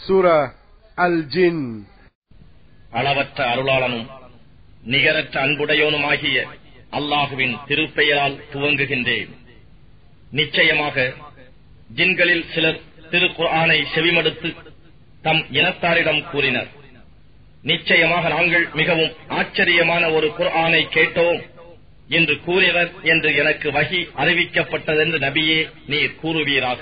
Surah Al-Jinn அளவற்ற அருளாளனும் நிகரற்ற அன்புடையோனுமாகிய அல்லாஹுவின் திருப்பெயரால் துவங்குகின்றேன் நிச்சயமாக ஜின்களில் சிலர் திருக்குர்ஆனை செவிமடுத்து தம் இனத்தாரிடம் கூறினர் நிச்சயமாக நாங்கள் மிகவும் ஆச்சரியமான ஒரு குர்ஆனை கேட்டோம் என்று கூறினர் என்று எனக்கு வகி அறிவிக்கப்பட்டதென்று நபியே நீர் கூறுவீராக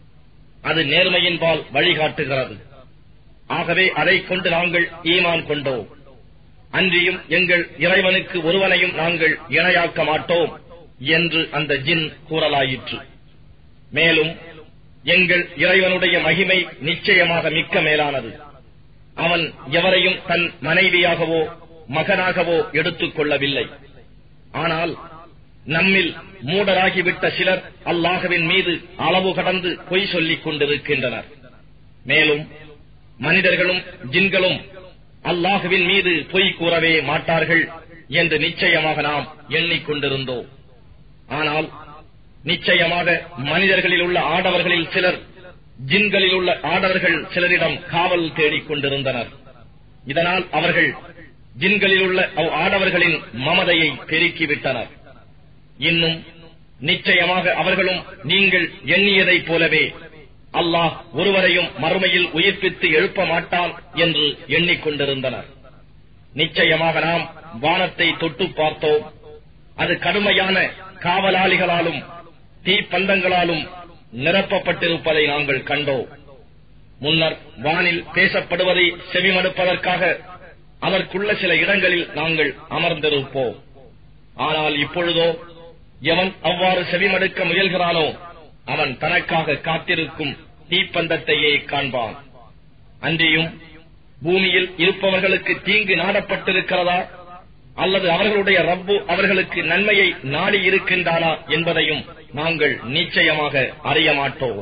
அது நேர்மையின்பால் வழிகாட்டுகிறது ஆகவே அதைக் கொண்டு நாங்கள் ஈமான் கொண்டோம் அன்றியும் எங்கள் இறைவனுக்கு ஒருவனையும் நாங்கள் இணையாக்க மாட்டோம் என்று அந்த ஜின் கூறலாயிற்று மேலும் எங்கள் இறைவனுடைய மகிமை நிச்சயமாக மிக்க மேலானது அவன் எவரையும் தன் மனைவியாகவோ மகனாகவோ எடுத்துக் கொள்ளவில்லை ஆனால் நம்மில் மூடராகிவிட்ட சிலர் அல்லாஹுவின் மீது அளவு கடந்து பொய் சொல்லிக் கொண்டிருக்கின்றனர் மேலும் மனிதர்களும் ஜின்களும் அல்லாஹுவின் மீது பொய் கூறவே மாட்டார்கள் என்று நிச்சயமாக நாம் எண்ணிக்கொண்டிருந்தோம் ஆனால் நிச்சயமாக மனிதர்களில் உள்ள ஆடவர்களில் சிலர் ஜின்களில் உள்ள ஆடவர்கள் சிலரிடம் காவல் தேடிக் கொண்டிருந்தனர் இதனால் அவர்கள் ஜின்களில் உள்ள அவ் ஆடவர்களின் மமதையை பெருக்கிவிட்டனர் இன்னும் நிச்சயமாக அவர்களும் நீங்கள் எண்ணியதைப் போலவே அல்லாஹ் ஒருவரையும் மறுமையில் உயிர்ப்பித்து எழுப்ப மாட்டான் என்று எண்ணிக்கொண்டிருந்தனர் நிச்சயமாக நாம் வானத்தை தொட்டு பார்த்தோம் அது கடுமையான காவலாளிகளாலும் தீப்பந்தங்களாலும் நிரப்பப்பட்டிருப்பதை நாங்கள் கண்டோம் முன்னர் வானில் பேசப்படுவதை செவிமடுப்பதற்காக அதற்குள்ள சில இடங்களில் நாங்கள் அமர்ந்திருப்போம் ஆனால் இப்பொழுதோ எவன் அவ்வாறு செவிமடுக்க முயல்கிறானோ அவன் தனக்காக காத்திருக்கும் தீப்பந்தத்தையே காண்பான் அன்றியும் பூமியில் இருப்பவர்களுக்கு தீங்கு நாடப்பட்டிருக்கிறதா அல்லது அவர்களுடைய ரப்பு அவர்களுக்கு நன்மையை நாடி இருக்கின்றானா என்பதையும் நாங்கள் நிச்சயமாக அறிய மாட்டோம்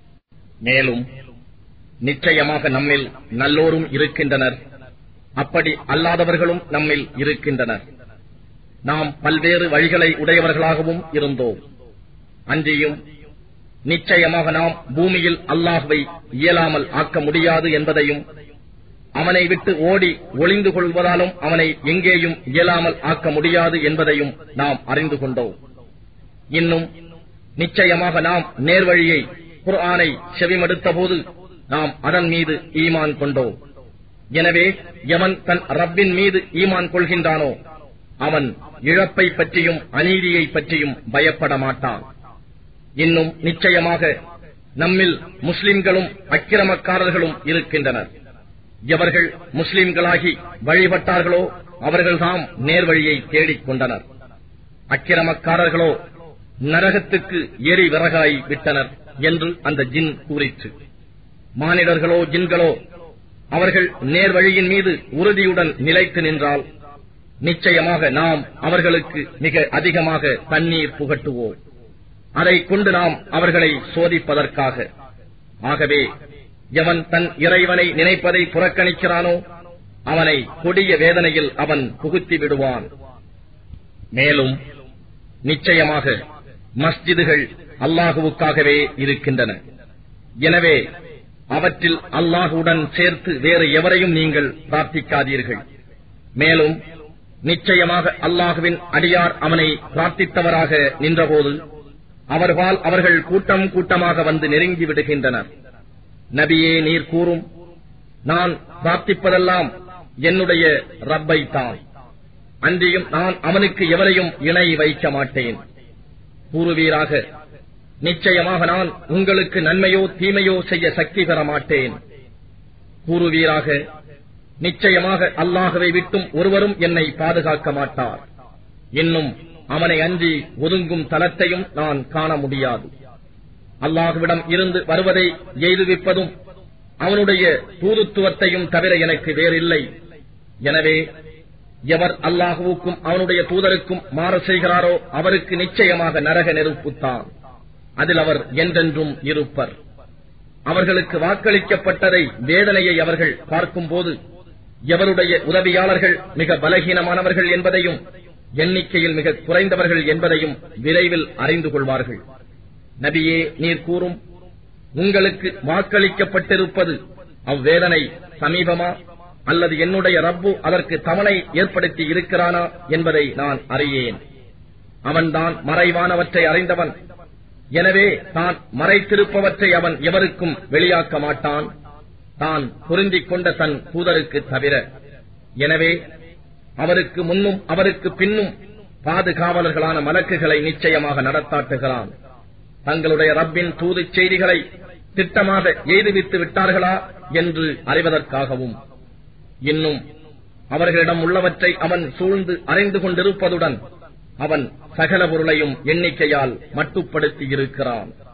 மேலும் நிச்சயமாக நம்மில் நல்லோரும் இருக்கின்றனர் அப்படி அல்லாதவர்களும் நம்மில் இருக்கின்றனர் நாம் பல்வேறு வழிகளை உடையவர்களாகவும் இருந்தோம் அன்றியும் நிச்சயமாக நாம் பூமியில் அல்லாஹுவை இயலாமல் ஆக்க முடியாது என்பதையும் அவனை விட்டு ஓடி ஒளிந்து கொள்வதாலும் அவனை எங்கேயும் இயலாமல் ஆக்க முடியாது என்பதையும் நாம் அறிந்து கொண்டோம் இன்னும் நிச்சயமாக நாம் நேர்வழியை குர்ஆனை செவிமடுத்த போது நாம் அதன் மீது ஈமான் கொண்டோம் எனவே எவன் தன் ரப்பின் மீது ஈமான் கொள்கின்றானோ அவன் இழப்பை பற்றியும் அநீதியை பற்றியும் பயப்பட மாட்டான் இன்னும் நிச்சயமாக நம்மில் முஸ்லிம்களும் அக்கிரமக்காரர்களும் இருக்கின்றனர் எவர்கள் முஸ்லிம்களாகி வழிபட்டார்களோ அவர்கள்தாம் நேர்வழியை தேடிக் கொண்டனர் அக்கிரமக்காரர்களோ நரகத்துக்கு எரி விறகாய் விட்டனர் என்று அந்த ஜின் கூறிற்று மானிடர்களோ ஜின்களோ அவர்கள் நேர்வழியின் மீது உறுதியுடன் நிலைத்து நின்றால் நிச்சயமாக நாம் அவர்களுக்கு மிக அதிகமாக தண்ணீர் புகட்டுவோம் அதை கொண்டு நாம் அவர்களை சோதிப்பதற்காக ஆகவே எவன் தன் இறைவனை நினைப்பதை புறக்கணிக்கிறானோ அவனை கொடிய வேதனையில் அவன் புகுத்தி விடுவான் மேலும் நிச்சயமாக மஸ்ஜிதுகள் அல்லாஹுவுக்காகவே இருக்கின்றன எனவே அவற்றில் அல்லாஹுடன் சேர்த்து வேறு எவரையும் நீங்கள் பிரார்த்திக்காதீர்கள் மேலும் நிச்சயமாக அல்லாஹுவின் அடியார் அவனை பிரார்த்தித்தவராக நின்றபோது அவர்பால் அவர்கள் கூட்டம் கூட்டமாக வந்து நெருங்கி விடுகின்றனர் நபியே நீர் கூறும் நான் பிரார்த்திப்பதெல்லாம் என்னுடைய ரப்பை தான் அன்றியும் நான் அவனுக்கு எவரையும் இணை வைக்க மாட்டேன் கூறுவீராக நிச்சயமாக நான் உங்களுக்கு நன்மையோ தீமையோ செய்ய சக்தி பெற மாட்டேன் கூறுவீராக நிச்சயமாக அல்லாஹவை விட்டும் ஒருவரும் என்னை பாதுகாக்க மாட்டார் இன்னும் அவனை அன்றி ஒதுங்கும் தலத்தையும் நான் காண முடியாது அல்லாஹுவிடம் இருந்து வருவதை எய்துவிப்பதும் அவனுடைய தூதுத்துவத்தையும் தவிர எனக்கு வேறில்லை எனவே எவர் அல்லாஹுவுக்கும் அவனுடைய தூதருக்கும் மாறு செய்கிறாரோ அவருக்கு நிச்சயமாக நரக நெருப்புத்தான் அதில் அவர் என்றென்றும் இருப்பர் அவர்களுக்கு வாக்களிக்கப்பட்டதை வேதனையை அவர்கள் பார்க்கும்போது எவருடைய உதவியாளர்கள் மிக பலகீனமானவர்கள் என்பதையும் எண்ணிக்கையில் மிக குறைந்தவர்கள் என்பதையும் விரைவில் அறிந்து கொள்வார்கள் நபியே நீர் கூறும் உங்களுக்கு வாக்களிக்கப்பட்டிருப்பது அவ்வேதனை சமீபமா அல்லது என்னுடைய ரப்பு அதற்கு தவணை ஏற்படுத்தி இருக்கிறானா என்பதை நான் அறியேன் அவன்தான் மறைவானவற்றை அறிந்தவன் எனவே தான் மறைத்திருப்பவற்றை அவன் எவருக்கும் வெளியாக்க மாட்டான் தான் பொருந்திக் கொண்ட தன் தூதருக்கு தவிர எனவே அவருக்கு முன்னும் அவருக்கு பின்னும் பாதுகாவலர்களான மலக்குகளை நிச்சயமாக நடத்தாட்டுகிறான் தங்களுடைய ரப்பின் தூதுச் செய்திகளை திட்டமாக எய்துவித்து விட்டார்களா என்று அறிவதற்காகவும் இன்னும் அவர்களிடம் உள்ளவற்றை அவன் சூழ்ந்து அறிந்து கொண்டிருப்பதுடன் அவன் சகல பொருளையும் எண்ணிக்கையால் மட்டுப்படுத்தி இருக்கிறான்